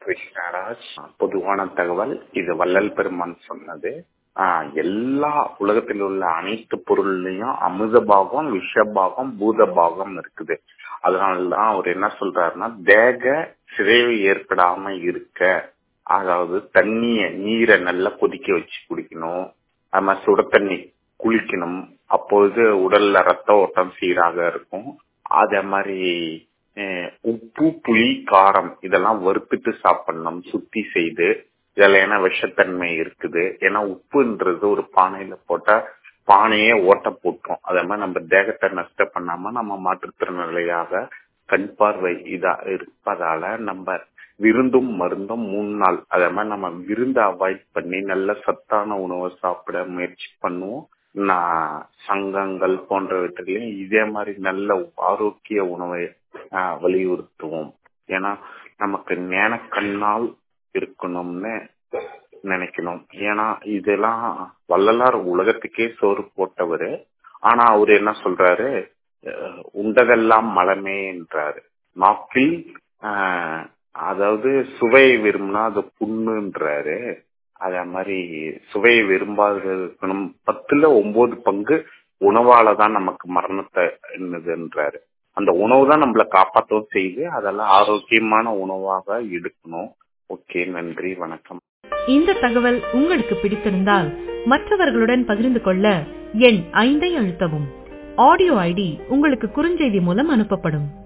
கிருஷ்ணராஜ் பொதுவான தகவல் இது வள்ளல் பெருமான் சொன்னது ஆஹ் எல்லா உலகத்தில் உள்ள அனைத்து பொருள்லயும் அமிர்த பாகம் விஷ பாகம் பூத பாகம் இருக்குது அதனாலதான் அவர் என்ன சொல்றாருன்னா தேக சிதைவு ஏற்படாம இருக்க அதாவது தண்ணிய நீரை நல்லா கொதிக்க வச்சு குடிக்கணும் அது மாதிரி சுட தண்ணி குளிக்கணும் அப்பொழுது உடல்ல ரத்த ஓட்டம் சீராக இருக்கும் அதே மாதிரி உப்பு புளி காரம் இதெல்லாம் வறுத்துட்டு சாப்பிடணும் சுத்தி செய்து இதுல ஏன்னா விஷத்தன்மை இருக்குது ஏன்னா உப்புன்றது ஒரு பானையில போட்டா பானையே ஓட்ட போட்டோம் அதே மாதிரி நம்ம தேகத்தை நஷ்டம் பண்ணாம நம்ம மாற்றுத்திறனாளியாக கண் பார்வை இதா இருப்பதால நம்ம விருந்தும் மருந்தும் மூணு நாள் அதே மாதிரி நம்ம விருந்து அவாய்ட் பண்ணி நல்ல சத்தான உணவை சாப்பிட முயற்சி பண்ணுவோம் நான் சங்கங்கள் போன்றவற்றிலையும் இதே மாதிரி நல்ல ஆரோக்கிய உணவை வலியுறுத்துவோம் ஏன்னா நமக்கு ஞான கண்ணால் இருக்கணும்னு நினைக்கணும் ஏன்னா இதெல்லாம் வள்ளலார் உலகத்துக்கே சோறு போட்டவரு ஆனா அவரு என்ன சொல்றாரு உண்டதெல்லாம் மலமே என்றாரு நாக்கில் அதாவது சுவையை விரும்பினா அது புண்ணுன்றாரு அதே மாதிரி சுவையை விரும்பாதது பத்துல ஒன்பது பங்கு உணவால தான் நமக்கு மரணத்தை என்னதுன்றாரு அந்த உணவு தான் நம்மளை காப்பாற்றவும் செய்து அதெல்லாம் ஆரோக்கியமான உணவாக எடுக்கணும் ஓகே நன்றி வணக்கம் இந்த தகவல் உங்களுக்கு பிடித்திருந்தால் மற்றவர்களுடன் பகிர்ந்து கொள்ள எண் ஐந்தை அழுத்தவும் ஆடியோ ஐடி உங்களுக்கு குறுஞ்செய்தி மூலம் அனுப்பப்படும்